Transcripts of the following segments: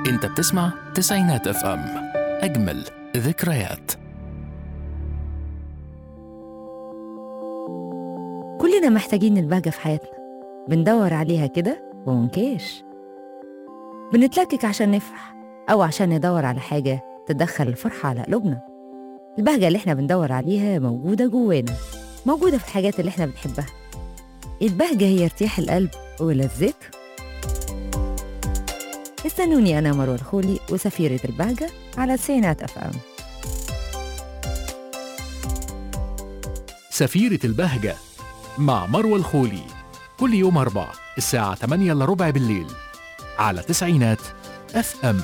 انت بتسمع تسعينات اف ام اجمل ذكريات كلنا محتاجين البهجة في حياتنا بندور عليها كده ومنكاش بنتلكك عشان نفرح أو عشان ندور على حاجة تدخل الفرحة على قلوبنا البهجة اللي احنا بندور عليها موجودة جوانا موجودة في الحاجات اللي احنا بنحبها البهجة هي ارتياح القلب ولذته استنوني أنا مروة الخولي وسفيرة البهجة على تسعينات أف أم سفيرة البهجة مع مروة الخولي كل يوم أربع الساعة 8 إلا ربع بالليل على تسعينات اف ام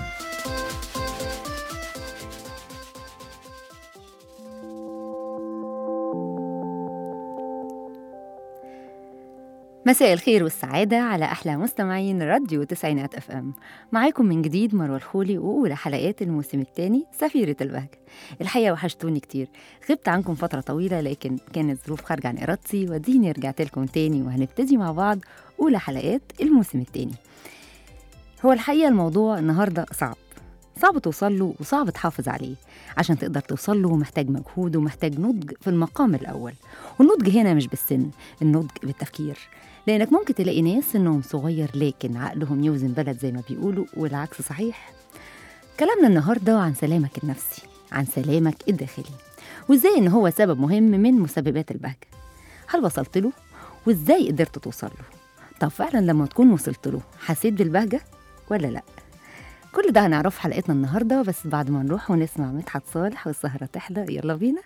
مساء الخير والسعادة على أحلى مستمعين راديو تسعينات أف أم معاكم من جديد مروة الخولي وأولى حلقات الموسم الثاني سفيرة البهجة الحقيقة وحشتوني كتير غبت عنكم فترة طويلة لكن كانت ظروف خارجة عن إرادتي وديني رجعت لكم تاني وهنبتدي مع بعض أولى حلقات الموسم الثاني هو الحقيقة الموضوع النهاردة صعب صعب توصل له وصعب تحافظ عليه عشان تقدر توصل له محتاج مجهود ومحتاج نضج في المقام الأول والنضج هنا مش بالسن النضج بالتفكير لأنك ممكن تلاقي ناس سنهم صغير لكن عقلهم يوزن بلد زي ما بيقولوا والعكس صحيح كلامنا النهاردة عن سلامك النفسي عن سلامك الداخلي وازاي ان هو سبب مهم من مسببات البهجة هل وصلت له وازاي قدرت توصل له طب فعلا لما تكون وصلت له حسيت بالبهجة ولا لا كل ده هنعرفه في حلقتنا النهارده بس بعد ما نروح ونسمع مدحت صالح والسهرة تحلى يلا بينا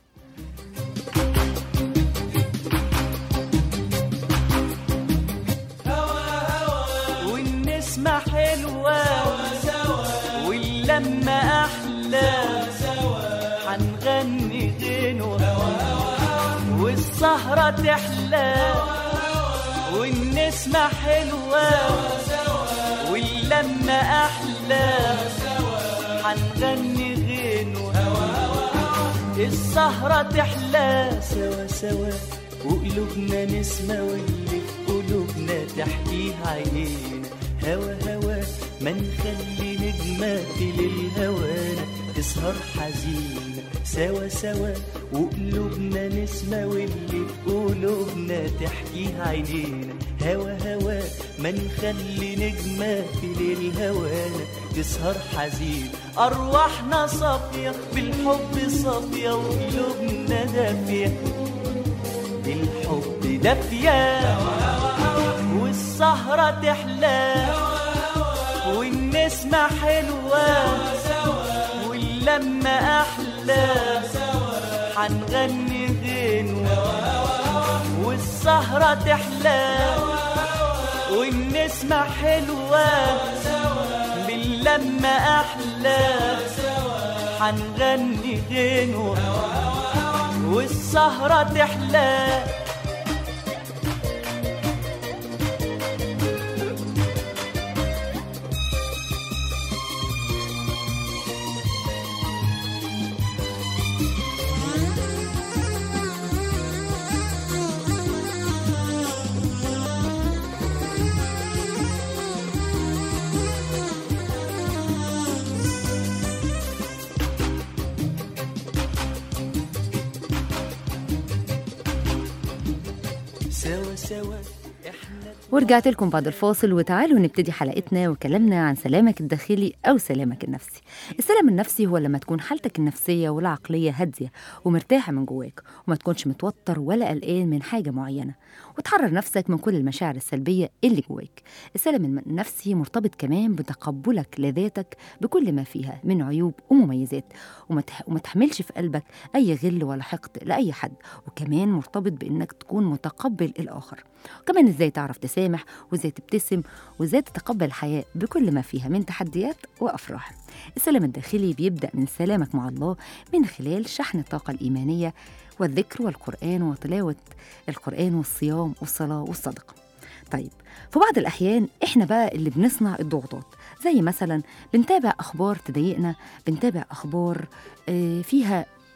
والنسمة حلوة واللمة أحلى حنغني غنوة والسهرة تحلى والنسمة حلوة واللمة أحلى حنغني غنوة السهرة تحلى سوا سوا وقلوبنا نسمة واللي في قلوبنا تحكيها عينينا هوا هوا ما نخلي نجمة للهوانا تسهر حزينة سوا سوا وقلوبنا نسمة واللي في قلوبنا تحكيها عينينا هوا هوا ما نخلي نجمة للهوانا تسهر حزين أرواحنا صافية بالحب صافية وقلوبنا دافية بالحب دافية والسهرة تحلى والنسمة حلوة واللمة أحلى حنغني غنوة والسهرة تحلى والنسمة حلوة باللمة أحلى حنغني غنوة والسهرة تحلى سوا سوا احنا ورجعت لكم بعد الفاصل وتعالوا نبتدي حلقتنا وكلامنا عن سلامك الداخلي أو سلامك النفسي السلام النفسي هو لما تكون حالتك النفسية والعقلية هادية ومرتاحة من جواك وما تكونش متوتر ولا قلقان من حاجة معينة وتحرر نفسك من كل المشاعر السلبية اللي جواك السلام الم- النفسي مرتبط كمان بتقبلك لذاتك بكل ما فيها من عيوب ومميزات وما تح- وما تحملش في قلبك أي غل ولا حقد لأي حد وكمان مرتبط بإنك تكون متقبل الآخر كمان ازاي تعرف تسامح وازاي تبتسم وازاي تتقبل الحياة بكل ما فيها من تحديات وأفراح السلام الداخلي بيبدأ من سلامك مع الله من خلال شحن الطاقة الإيمانية والذكر والقرآن وتلاوة القرآن والصيام والصلاة والصدقة طيب في بعض الأحيان إحنا بقى اللي بنصنع الضغوطات زي مثلا بنتابع أخبار تضايقنا بنتابع أخبار آه، فيها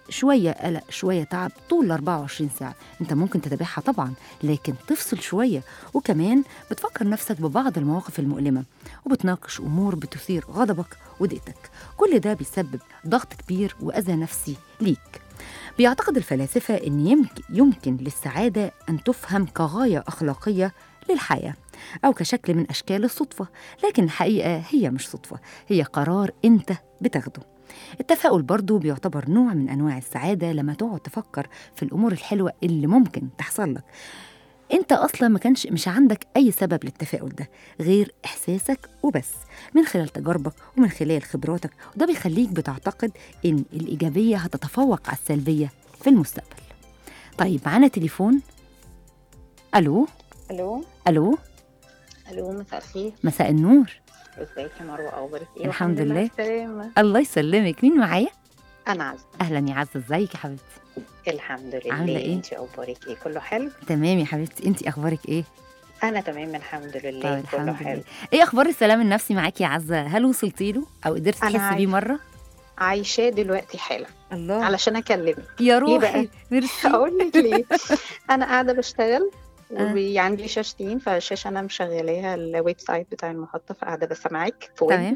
شوية قلق شوية تعب طول ال 24 ساعة انت ممكن تتابعها طبعا لكن تفصل شوية وكمان بتفكر نفسك ببعض المواقف المؤلمة وبتناقش أمور بتثير غضبك وضيقتك كل ده بيسبب ضغط كبير وأذى نفسي ليك بيعتقد الفلاسفة أن يمكن, يمكن للسعادة أن تفهم كغاية أخلاقية للحياة أو كشكل من أشكال الصدفة لكن الحقيقة هي مش صدفة هي قرار أنت بتاخده التفاؤل برضو بيعتبر نوع من أنواع السعادة لما تقعد تفكر في الأمور الحلوة اللي ممكن تحصل لك انت اصلا ما كانش مش عندك اي سبب للتفاؤل ده غير احساسك وبس من خلال تجاربك ومن خلال خبراتك وده بيخليك بتعتقد ان الايجابيه هتتفوق على السلبيه في المستقبل طيب معانا تليفون الو الو الو الو مساء الخير مساء النور ازيك يا مروه اخبارك ايه الحمد والحمد لله. السلامة. الله يسلمك مين معايا انا عزة اهلا يا عزه ازيك يا حبيبتي الحمد لله عاملة إيه؟ انت اخبارك ايه كله حلو تمام يا حبيبتي انت اخبارك ايه انا تمام الحمد لله طيب كله الحمد حلو لله ايه اخبار السلام النفسي معاكي يا عزه هل وصلتي له او قدرتي أنا تحسي بيه عايزة- مره عايشاه دلوقتي حالا الله علشان اكلمك يا ليه بقى؟ روحي ميرسي هقول لك ليه انا قاعده بشتغل آه. وعندي شاشتين فالشاشه انا مشغلاها الويب سايت بتاع المحطه فقاعده بسمعك في ودني تمام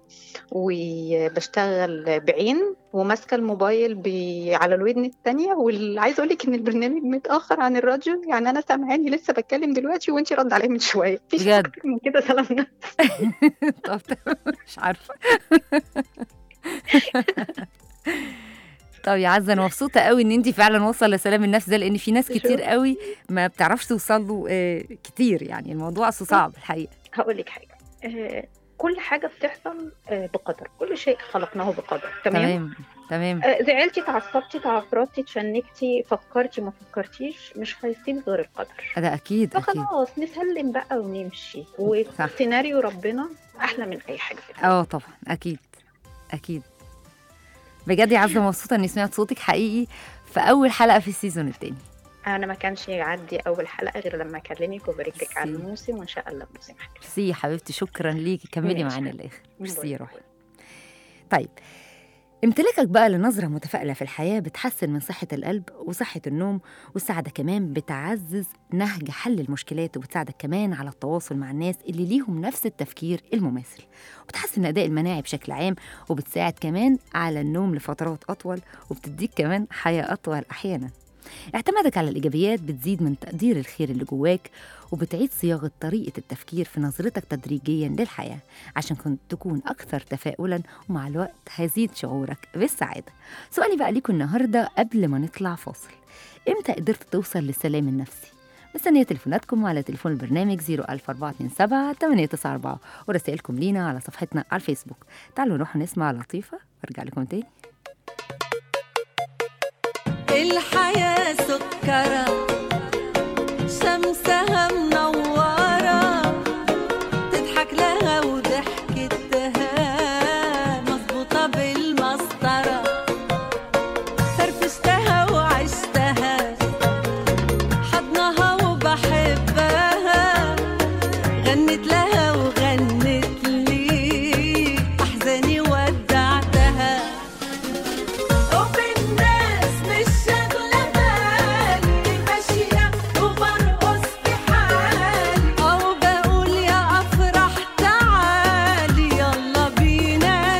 وبشتغل بعين وماسكه الموبايل ب... على الودن التانية وعايزه اقول لك ان البرنامج متاخر عن الراديو يعني انا سامعاني لسه بتكلم دلوقتي وانتي رد عليا من شويه مفيش بجد؟ اكتر من كده سلامنا طب تمام، مش عارفه طب يا عزه انا مبسوطه قوي ان انت فعلا واصله لسلام النفس ده لان في ناس كتير قوي ما بتعرفش توصل له آه، كتير يعني الموضوع اصله صعب الحقيقه هقول لك حاجه آه، كل حاجه بتحصل آه، بقدر كل شيء خلقناه بقدر تمام تمام تمام آه، زعلتي اتعصبتي تعفرتي اتشنكتي فكرتي ما فكرتيش مش هيسيب غير القدر ده اكيد اكيد فخلاص نسلم بقى ونمشي صح. وسيناريو ربنا احلى من اي حاجه في اه طبعا اكيد اكيد بجد يا عزه مبسوطه اني سمعت صوتك حقيقي في اول حلقه في السيزون الثاني انا ما كانش يعدي اول حلقه غير لما اكلمك وبارك لك على ميرسي. الموسم وان شاء الله موسم حلو ميرسي يا حبيبتي شكرا ليكي كملي ماشي. معانا للاخر ميرسي باي يا باي. روحي طيب امتلاكك بقى لنظرة متفائلة في الحياة بتحسن من صحة القلب وصحة النوم والسعادة كمان بتعزز نهج حل المشكلات وبتساعدك كمان على التواصل مع الناس اللي ليهم نفس التفكير المماثل وبتحسن الأداء المناعي بشكل عام وبتساعد كمان على النوم لفترات أطول وبتديك كمان حياة أطول أحيانا اعتمادك على الإيجابيات بتزيد من تقدير الخير اللي جواك وبتعيد صياغة طريقة التفكير في نظرتك تدريجيا للحياة عشان كنت تكون أكثر تفاؤلا ومع الوقت هيزيد شعورك بالسعادة سؤالي بقى ليكم النهاردة قبل ما نطلع فاصل إمتى قدرت توصل للسلام النفسي؟ مستنية تليفوناتكم على تليفون البرنامج 00427 894 ورسائلكم لينا على صفحتنا على الفيسبوك تعالوا نروح نسمع لطيفة وارجع لكم تاني الحياة سكرة شمسها منورة تضحك لها وضحكتها مظبوطة بالمسطرة فرفشتها وعشتها حضنها وبحبها غنت لها وغنت لي أحزاني ودعتها وبالناس مش شاغلة بالي ماشية وبرقص في حالي أو بقول يا أفرح تعالي يلا بينا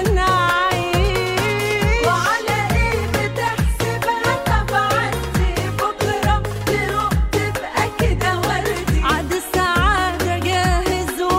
نعيش وعلى إيه بتحسبها طبعا بكرة تروق تبقى كده وردي عد السعادة جاهز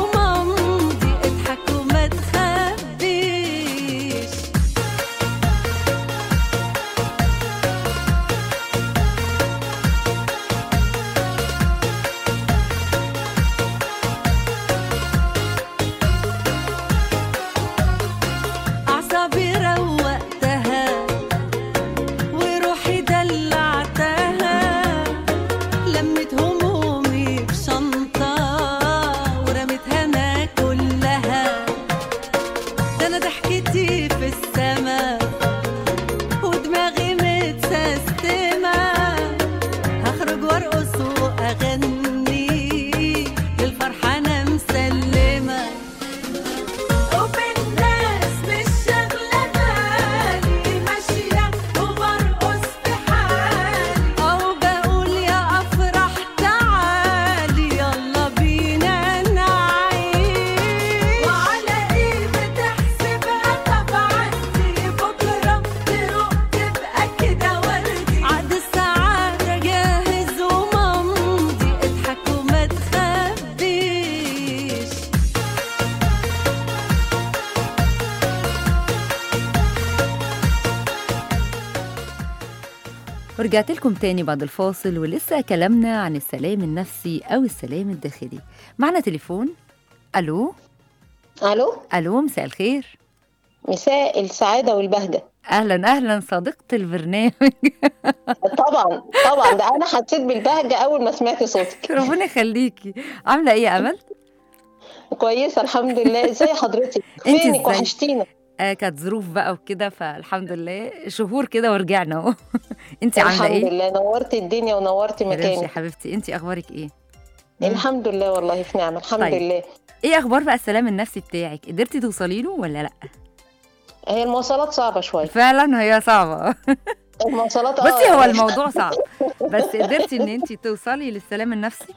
ورجعت لكم تاني بعد الفاصل ولسه كلامنا عن السلام النفسي أو السلام الداخلي معنا تليفون ألو الو ألو مساء الخير مساء السعاده والبهجه أهلا أهلا صديقة البرنامج طبعا طبعا ده انا حسيت بالبهجه اول ما سمعت صوتك ربنا يخليكي عاملة إيه يا أمل؟ كويسه الحمد لله ازي حضرتك انت فينك ازاي؟ وحشتينا آه كانت ظروف بقى وكده فالحمد لله شهور كده ورجعنا اهو انت عامله الحمد ايه؟ لله نورت الدنيا ونورت يا رمشي يا مكاني حبيبتي انت اخبارك ايه؟ مم. الحمد لله والله في نعمه الحمد طيب. لله ايه اخبار بقى السلام النفسي بتاعك؟ قدرتي توصلي له ولا لا؟ هي المواصلات صعبه شويه فعلا هي صعبه المواصلات بصي اه هو يعني- الموضوع صعب بس قدرتي ان انت توصلي للسلام النفسي؟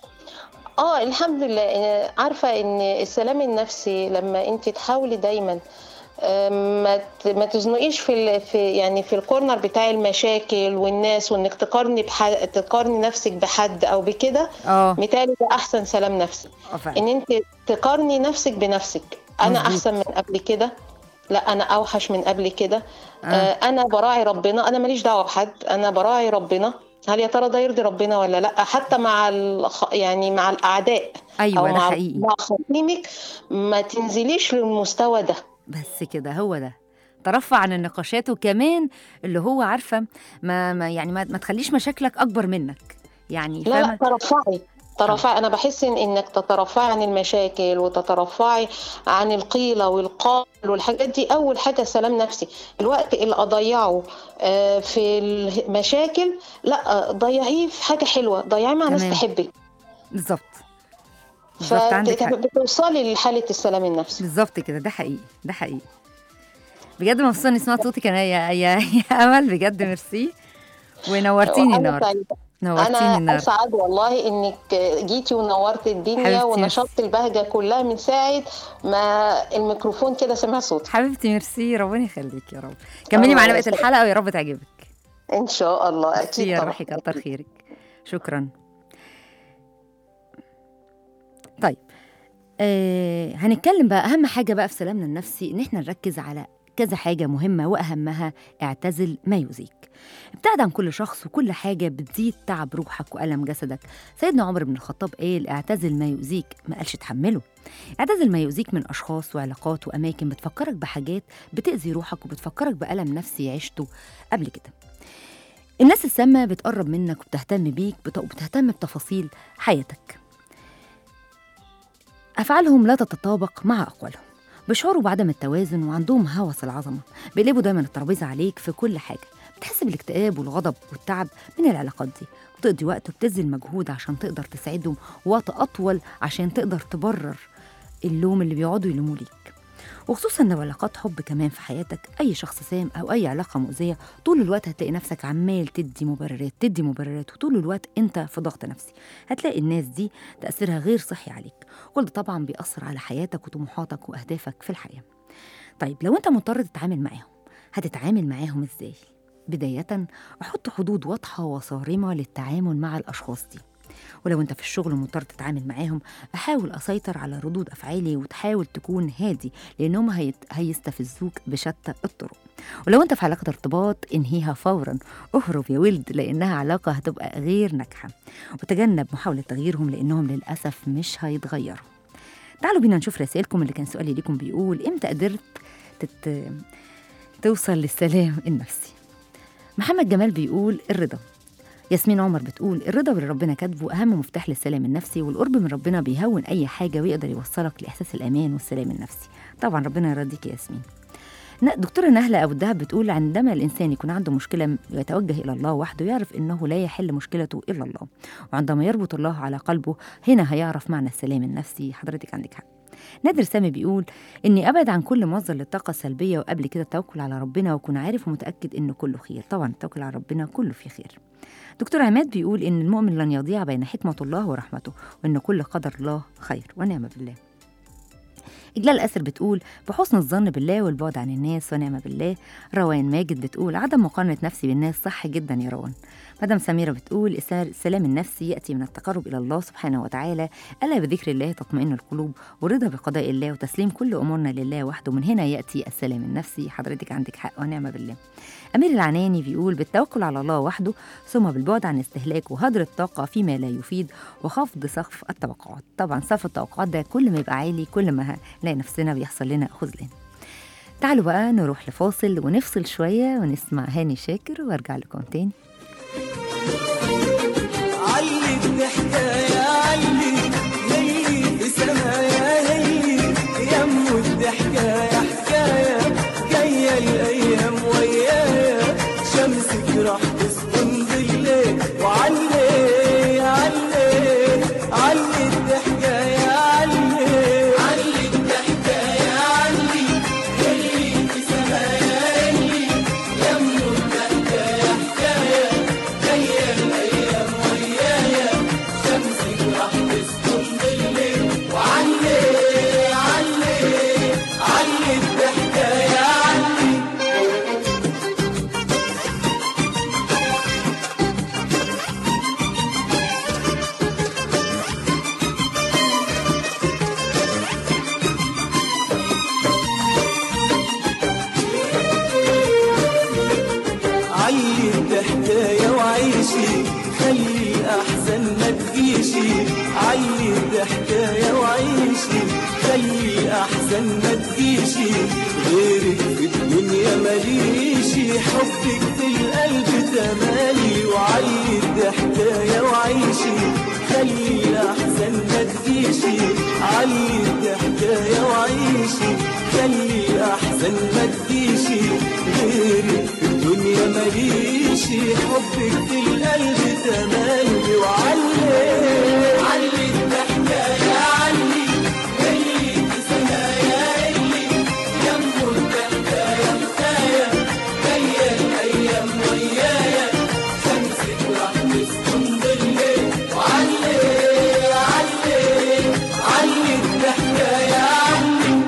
اه الحمد لله آه، عارفه ان السلام النفسي لما انت تحاولي دايما آه، ما ت- ما تزنقيش في ال- في يعني في الكورنر بتاع المشاكل والناس وانك تقارني بح... تقارني نفسك بحد او بكده اه متهيألي ده احسن سلام نفسي اه فعلا ان انت تقارني نفسك بنفسك انا مظبوط. احسن من قبل كده لا انا اوحش من قبل كده آه. آه. انا براعي ربنا انا ماليش دعوه بحد انا براعي ربنا هل يا ترى ده يرضي ربنا ولا لا حتى مع الخ... يعني مع الاعداء او ايوه ده مع حقيقي مع خصيمك ما تنزليش للمستوى ده بس كده هو ده ترفع عن النقاشات وكمان اللي هو عارفه ما, ما يعني ما, ما تخليش مشاكلك اكبر منك يعني لا لا فاهمه ترفعي ترفعي انا بحس ان انك تترفعي عن المشاكل وتترفعي عن القيل والقال والحاجات دي اول حاجه سلام نفسي الوقت اللي اضيعه آه، في المشاكل لا آه، ضيعيه في حاجه حلوه ضيعيه مع ناس تمام. تحبك بالظبط بالظبط عندك حق فبتوصلي لحاله السلام النفسي بالظبط كده ده حقيقي ده حقيقي بجد مبسوطه اني سمعت صوتك انا يا, يا, يا امل بجد ميرسي ونورتيني وأنا النهارده سعيدة. نورتيني انا النهارده اسعد والله انك جيتي ونورت الدنيا حبيبتي. ونشطت البهجه كلها من ساعه ما الميكروفون كده سمع صوتك حبيبتي ميرسي ربنا يخليك يا رب كملي الله معانا بقيه يسلمك. الحلقه ويا رب تعجبك ان شاء الله ميرسي اكيد يا طبعا روحي كتر خيرك شكرا طيب آه هنتكلم بقى اهم حاجه بقى في سلامنا النفسي ان احنا نركز على كذا حاجه مهمه واهمها اعتزل ما يؤذيك ابتعد عن كل شخص وكل حاجه بتزيد تعب روحك والم جسدك سيدنا عمر بن الخطاب قال اعتزل ما يؤذيك ما قالش تحمله اعتزل ما يؤذيك من اشخاص وعلاقات واماكن بتفكرك بحاجات بتاذي روحك وبتفكرك بالم نفسي عشته قبل كده الناس السامة بتقرب منك وبتهتم بيك بت- وبتهتم بتفاصيل حياتك أفعالهم لا تتطابق مع أقوالهم بيشعروا بعدم التوازن وعندهم هوس العظمة بيقلبوا دايما الترابيزة عليك في كل حاجة بتحس بالاكتئاب والغضب والتعب من العلاقات دي وتقضي وقت وبتبذل مجهود عشان تقدر تساعدهم وقت أطول عشان تقدر تبرر اللوم اللي بيقعدوا يلوموا ليك وخصوصا لو علاقات حب كمان في حياتك اي شخص سام او اي علاقه مؤذيه طول الوقت هتلاقي نفسك عمال تدي مبررات تدي مبررات وطول الوقت انت في ضغط نفسي هتلاقي الناس دي تاثيرها غير صحي عليك كل ده طبعا بيأثر على حياتك وطموحاتك واهدافك في الحياه طيب لو انت مضطر تتعامل معاهم هتتعامل معاهم ازاي بدايه احط حدود واضحه وصارمه للتعامل مع الاشخاص دي ولو انت في الشغل مضطر تتعامل معاهم احاول اسيطر على ردود افعالي وتحاول تكون هادي لانهم هيت- هيستفزوك بشتى الطرق ولو انت في علاقه ارتباط انهيها فورا اهرب يا ولد لانها علاقه هتبقى غير ناجحه وتجنب محاوله تغييرهم لانهم للاسف مش هيتغيروا تعالوا بينا نشوف رسائلكم اللي كان سؤالي ليكم بيقول امتى قدرت تت... توصل للسلام النفسي محمد جمال بيقول الرضا ياسمين عمر بتقول الرضا باللي ربنا كاتبه اهم مفتاح للسلام النفسي والقرب من ربنا بيهون اي حاجه ويقدر يوصلك لاحساس الامان والسلام النفسي طبعا ربنا يرضيك يا ياسمين ن- دكتورة نهلة أبو الدهب بتقول عندما الإنسان يكون عنده مشكلة يتوجه إلى الله وحده يعرف إنه لا يحل مشكلته إلا الله وعندما يربط الله على قلبه هنا هيعرف معنى السلام النفسي حضرتك عندك حق نادر سامي بيقول إني أبعد عن كل مصدر للطاقة السلبية وقبل كده التوكل على ربنا وأكون عارف ومتأكد إنه كله خير طبعا التوكل على ربنا كله فيه خير دكتور عماد بيقول إن المؤمن لن يضيع بين حكمة الله ورحمته وإن كل قدر الله خير ونعم بالله إجلال أسر بتقول بحسن الظن بالله والبعد عن الناس ونعم بالله روان ماجد بتقول عدم مقارنة نفسي بالناس صح جدا يا روان مدام سميرة بتقول "الس- السلام النفسي يأتي من التقرب إلى الله سبحانه وتعالى ألا بذكر الله تطمئن القلوب والرضا بقضاء الله وتسليم كل أمورنا لله وحده من هنا يأتي السلام النفسي حضرتك عندك حق ونعمة بالله أمير العناني بيقول بالتوكل على الله وحده ثم بالبعد عن استهلاك وهدر الطاقة فيما لا يفيد وخفض سقف التوقعات طبعا سقف التوقعات ده كل ما يبقى عالي كل ما نلاقي نفسنا بيحصل لنا خذلان تعالوا بقى نروح لفاصل ونفصل شوية ونسمع هاني شاكر وارجع لكم تاني علي الضحكة يا علي هلي في سمايا هلي يم الضحكة يا حكاية جاية الأيام ويايا شمسك راح تسكن بالليل وعلي علي علي الضحكة يا علي علي الضحكة يا علي هلي في سمايا هلي يم الضحكة يا حكاية جاية الأيام ويايا شمسك راح تسكن بالليل وعلي علي علي الضحكة يا علي علي الضحكاية وعيشي خلي الأحزان ما تجيشي علي الضحكاية وعيشي خلي الأحزان ما تجيشي غيرك في الدنيا ماليشي حبك في القلب تمالي وعلي الضحكاية وعيشي خلي الأحزان ما تجيشي علي الضحكاية وعيشي خلي الأحزان ما تجيشي غيرك في الدنيا ماليشي حبك في القلب تملي وعلي علي الضحكة يا علي اللي في سمايا اللي يمه الضحكة يا حكاية جاية الأيام ويايا شمسك راح تسكن بالليل وعلي علي علي الضحكة يا علي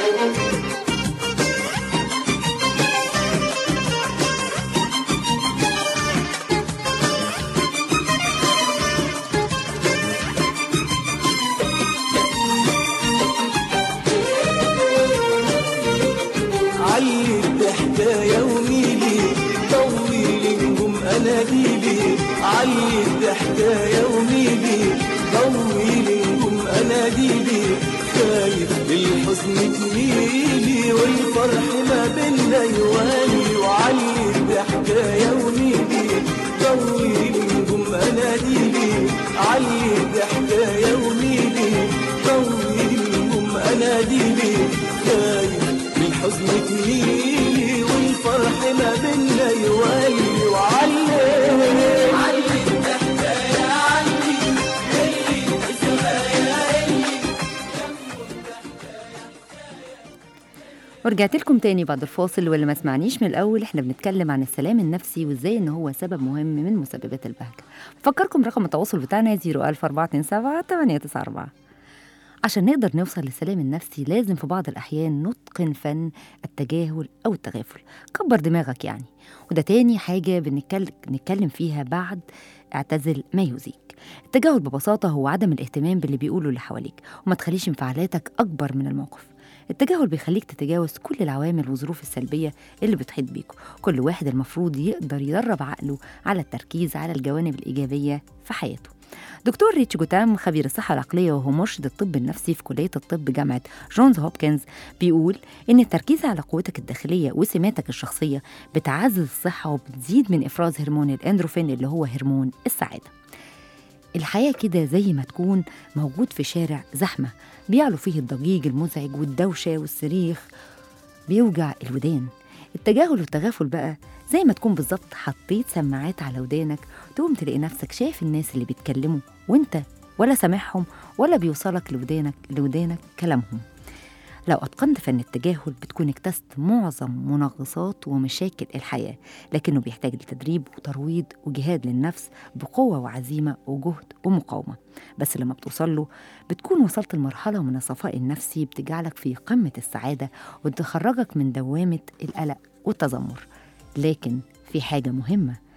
علي الضحكاية وميلي طويلي نجوم اناديلي علي الضحكاية وميلي طويلي نجوم اناديلي خايف للحزن تميلي والفرح ما بينا يوالي وعلي الضحكاية وميلي طويلي نجوم اناديلي علي الضحكاية وميلي طويلي نجوم اناديلي خايف الحزن تميلي والفرح ما بينا يوالي وعلي علي الضحكة يا علي اللي اسمها يا اللي ورجعت لكم تاني بعد الفاصل واللي ما سمعنيش من الأول احنا بنتكلم عن السلام النفسي وازاي ان هو سبب مهم من مسببات البهجة بفكركم رقم التواصل بتاعنا 01427 894 عشان نقدر نوصل للسلام النفسي لازم في بعض الأحيان نتقن فن التجاهل أو التغافل كبر دماغك يعني وده تاني حاجة بنتكلم نتكلم فيها بعد اعتزل ما يؤذيك التجاهل ببساطة هو عدم الاهتمام باللي بيقوله اللي حواليك وما تخليش انفعالاتك أكبر من الموقف التجاهل بيخليك تتجاوز كل العوامل والظروف السلبية اللي بتحيط بيك كل واحد المفروض يقدر يدرب عقله على التركيز على الجوانب الإيجابية في حياته دكتور ريتش جوتام خبير الصحة العقلية وهو مرشد الطب النفسي في كلية الطب جامعة جونز هوبكنز بيقول إن التركيز على قوتك الداخلية وسماتك الشخصية بتعزز الصحة وبتزيد من إفراز هرمون الأندروفين اللي هو هرمون السعادة الحياة كده زي ما تكون موجود في شارع زحمة بيعلو فيه الضجيج المزعج والدوشة والصريخ بيوجع الودان التجاهل والتغافل بقى زي ما تكون بالظبط حطيت سماعات على ودانك تقوم تلاقي نفسك شايف الناس اللي بيتكلموا وانت ولا سامعهم ولا بيوصلك لودانك لودانك كلامهم لو أتقنت فن التجاهل بتكون اكتست معظم منغصات ومشاكل الحياة لكنه بيحتاج لتدريب وترويض وجهاد للنفس بقوة وعزيمة وجهد ومقاومة بس لما بتوصل له بتكون وصلت لمرحلة من الصفاء النفسي بتجعلك في قمة السعادة وتخرجك من دوامة القلق والتذمر لكن في حاجة مهمة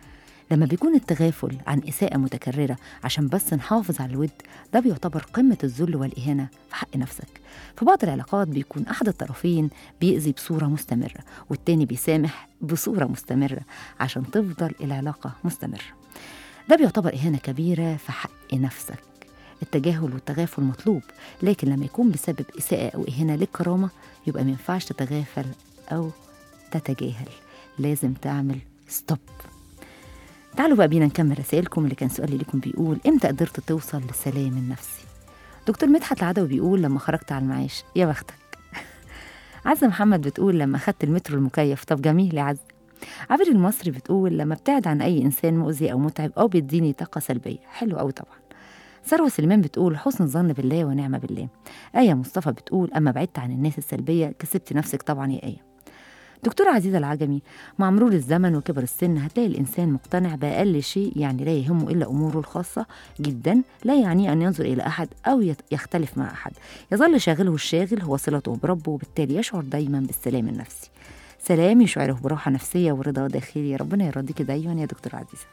لما بيكون التغافل عن إساءة متكررة عشان بس نحافظ على الود ده بيعتبر قمة الذل والإهانة في حق نفسك في بعض العلاقات بيكون أحد الطرفين بيأذي بصورة مستمرة والتاني بيسامح بصورة مستمرة عشان تفضل العلاقة مستمرة ده بيعتبر إهانة كبيرة في حق نفسك التجاهل والتغافل مطلوب لكن لما يكون بسبب إساءة أو إهانة للكرامة يبقى ما ينفعش تتغافل أو تتجاهل لازم تعمل ستوب تعالوا بقى بينا نكمل رسائلكم اللي كان سؤالي لكم بيقول امتى قدرت توصل للسلام النفسي دكتور مدحت العدوي بيقول لما خرجت على المعاش يا بختك عزة محمد بتقول لما أخدت المترو المكيف طب جميل يا عزة عبير المصري بتقول لما ابتعد عن أي إنسان مؤذي أو متعب أو بيديني طاقة سلبية حلو أوي طبعا ثروة سليمان بتقول حسن الظن بالله ونعمة بالله آية مصطفى بتقول أما بعدت عن الناس السلبية كسبت نفسك طبعا يا آية دكتورة عزيزة العجمي مع مرور الزمن وكبر السن هتلاقي الإنسان مقتنع بأقل شيء يعني لا يهمه إلا أموره الخاصة جدا لا يعني أن ينظر إلى أحد أو يت- يختلف مع أحد يظل شاغله الشاغل هو صلته بربه وبالتالي يشعر دايما بالسلام النفسي سلام يشعره براحة نفسية ورضا داخلي ربنا يرضيك دايما يا دكتور عزيزة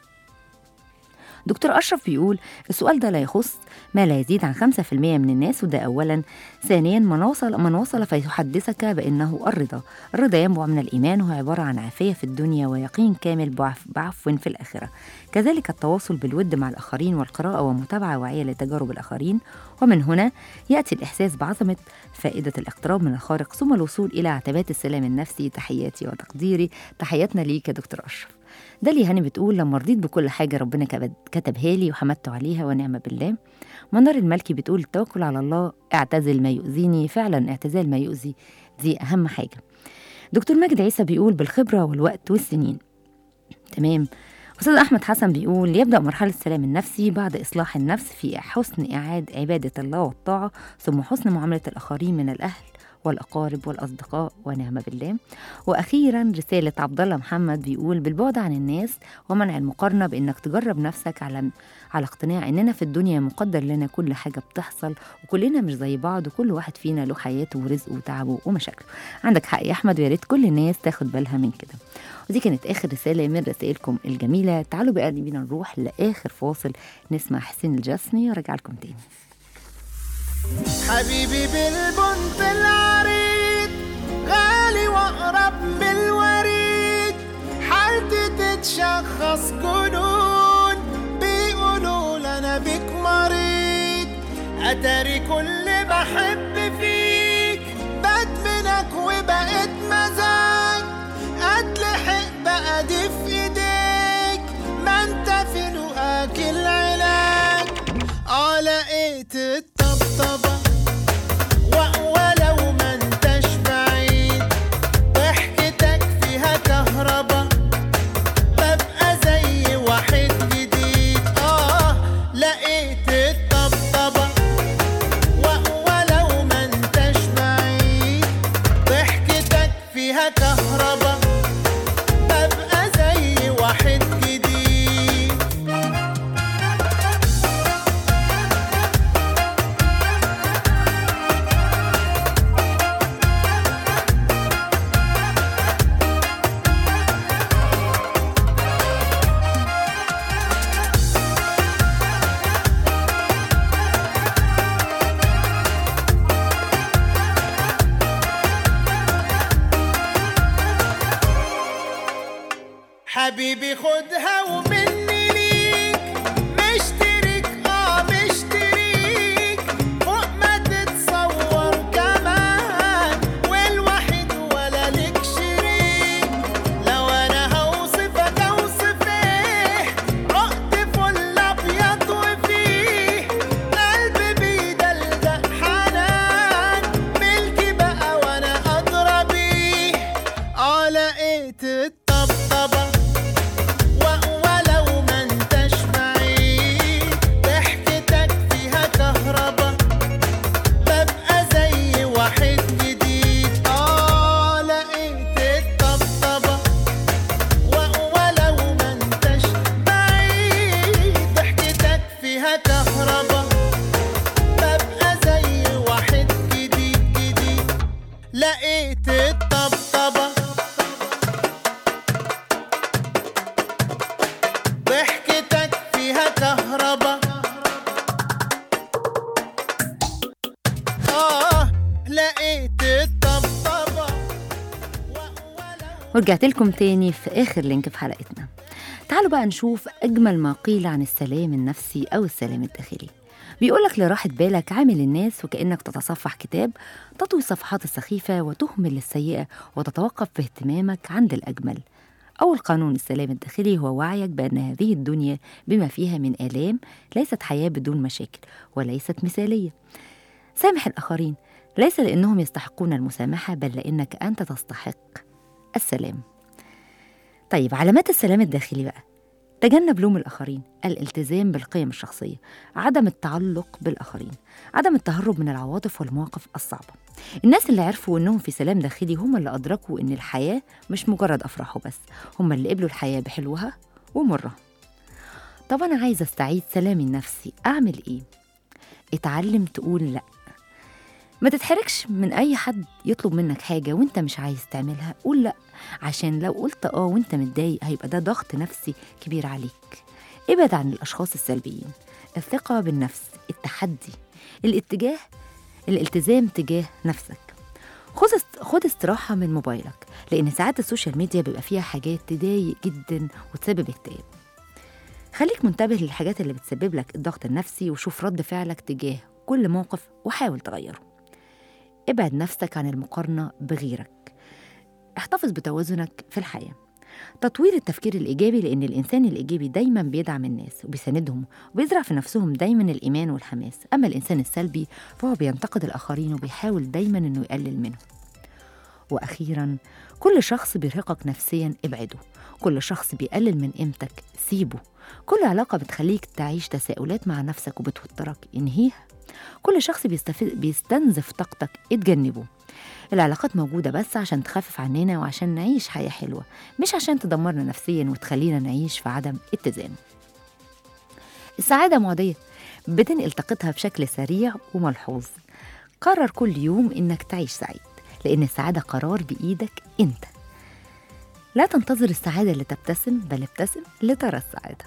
دكتور أشرف بيقول السؤال ده لا يخص ما لا يزيد عن 5% من الناس وده أولا ثانيا من وصل من وصل فيحدثك بأنه الرضا الرضا ينبع من الإيمان وهو عبارة عن عافية في الدنيا ويقين كامل بعف- بعفو في الآخرة كذلك التواصل بالود مع الآخرين والقراءة ومتابعة واعية لتجارب الآخرين ومن هنا يأتي الإحساس بعظمة فائدة الاقتراب من الخارق ثم الوصول إلى عتبات السلام النفسي تحياتي وتقديري تحياتنا ليك يا دكتور أشرف داليا هاني بتقول لما رضيت بكل حاجة ربنا كبد- كتبها لي وحمدت عليها ونعم بالله منار الملكي بتقول التوكل على الله اعتزل ما يؤذيني فعلا اعتزال ما يؤذي دي أهم حاجة دكتور ماجد عيسى بيقول بالخبرة والوقت والسنين تمام أستاذ أحمد حسن بيقول يبدأ مرحلة السلام النفسي بعد إصلاح النفس في حسن إعاد عبادة الله والطاعة ثم حسن معاملة الآخرين من الأهل والأقارب والأصدقاء ونعم بالله وأخيرا رسالة عبد الله محمد بيقول بالبعد عن الناس ومنع المقارنة بإنك تجرب نفسك على على اقتناع إننا في الدنيا مقدر لنا كل حاجة بتحصل وكلنا مش زي بعض وكل واحد فينا له حياته ورزقه وتعبه ومشاكله عندك حق يا أحمد ويا ريت كل الناس تاخد بالها من كده ودي كانت آخر رسالة من رسائلكم الجميلة تعالوا بقى بينا نروح لآخر فاصل نسمع حسين الجسمي وارجع لكم تاني حبيبي بالبنت العريض غالي واقرب من الوريد حالتي تتشخص جنون بيقولوا انا بيك مريض اتاري كل بحب فيك بدمنك وبقيت مزاج اتلحق بقى دي في ايديك ما انت في لقاك العلاج اه لقيت الطبطبة و- ولو ما انتش بعيد ضحكتك فيها كهربا ببقى زي واحد جديد اه لقيت الطبطبة و- ولو ما انتش بعيد ضحكتك فيها كهربا ببقى زي واحد جديد حبيبي خدها ومني ليك مشترك اه مشتريك فوق ما تتصور كمان والوحيد ولا لك شريك لو انا هوصفك اوصف ايه عقد فل ابيض وفيه قلبي بيدلدق حنان ملكي بقى وانا ادرى بيه اه لقيت الطبطبة و- لقيت الطبطبة ورجعت لكم تاني في آخر لينك في حلقتنا تعالوا بقى نشوف أجمل ما قيل عن السلام النفسي أو السلام الداخلي بيقولك لراحة بالك عامل الناس وكأنك تتصفح كتاب تطوي الصفحات السخيفة وتهمل السيئة وتتوقف في اهتمامك عند الأجمل أول قانون السلام الداخلي هو وعيك بأن هذه الدنيا بما فيها من آلام ليست حياة بدون مشاكل وليست مثالية سامح الآخرين ليس لأنهم يستحقون المسامحة بل لأنك أنت تستحق السلام طيب علامات السلام الداخلي بقى تجنب لوم الآخرين الالتزام بالقيم الشخصية عدم التعلق بالآخرين عدم التهرب من العواطف والمواقف الصعبة الناس اللي عرفوا إنهم في سلام داخلي هم اللي أدركوا إن الحياة مش مجرد أفراح وبس هم اللي قبلوا الحياة بحلوها ومرها طب أنا عايزة أستعيد سلامي النفسي أعمل إيه؟ اتعلم تقول لأ ما تتحركش من أي حد يطلب منك حاجة وانت مش عايز تعملها قول لأ عشان لو قلت اه وانت متضايق هيبقى ده ضغط نفسي كبير عليك ابعد عن الأشخاص السلبيين الثقة بالنفس التحدي الاتجاه الالتزام تجاه نفسك خذ است- خد استراحة من موبايلك لأن ساعات السوشيال ميديا بيبقى فيها حاجات تضايق جدا وتسبب اكتئاب خليك منتبه للحاجات اللي بتسبب لك الضغط النفسي وشوف رد فعلك تجاه كل موقف وحاول تغيره ابعد نفسك عن المقارنة بغيرك احتفظ بتوازنك في الحياة تطوير التفكير الإيجابي لأن الإنسان الإيجابي دايما بيدعم الناس وبيساندهم وبيزرع في نفسهم دايما الإيمان والحماس أما الإنسان السلبي فهو بينتقد الآخرين وبيحاول دايما إنه يقلل منهم وأخيرا كل شخص بيرهقك نفسيا ابعده كل شخص بيقلل من قيمتك سيبه كل علاقة بتخليك تعيش تساؤلات مع نفسك وبتوترك انهيها كل شخص بيستفيد بيستنزف طاقتك اتجنبه العلاقات موجودة بس عشان تخفف عننا وعشان نعيش حياة حلوة مش عشان تدمرنا نفسيا وتخلينا نعيش في عدم اتزان السعادة معدية بتنقل طاقتها بشكل سريع وملحوظ قرر كل يوم إنك تعيش سعيد لأن السعادة قرار بإيدك أنت لا تنتظر السعادة لتبتسم بل ابتسم لترى السعادة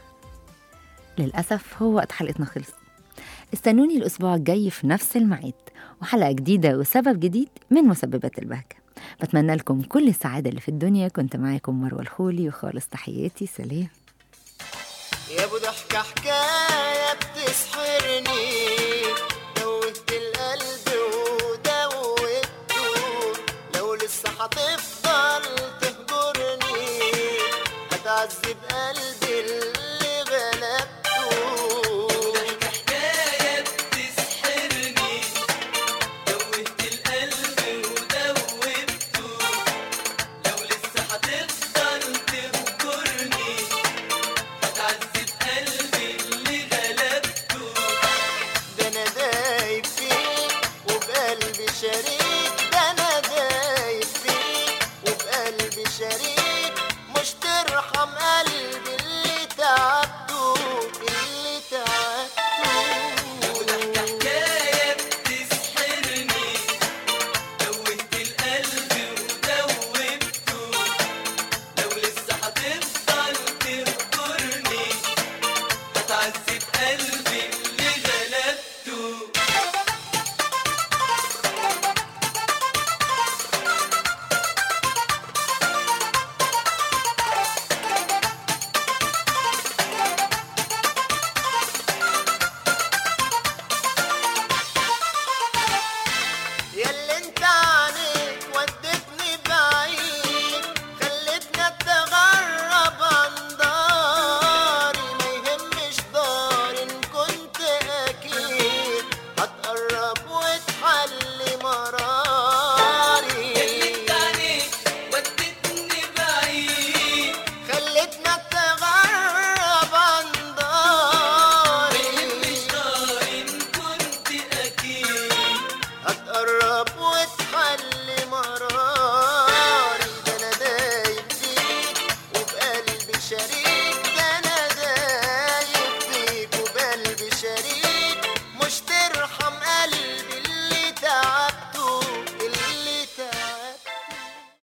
للأسف هو وقت حلقتنا خلص استنوني الأسبوع الجاي في نفس الميعاد وحلقة جديدة وسبب جديد من مسببات البهجة بتمنى لكم كل السعادة اللي في الدنيا كنت معاكم مروة الخولي وخالص تحياتي سلام يا ابو ضحكة حكاية بتسحرني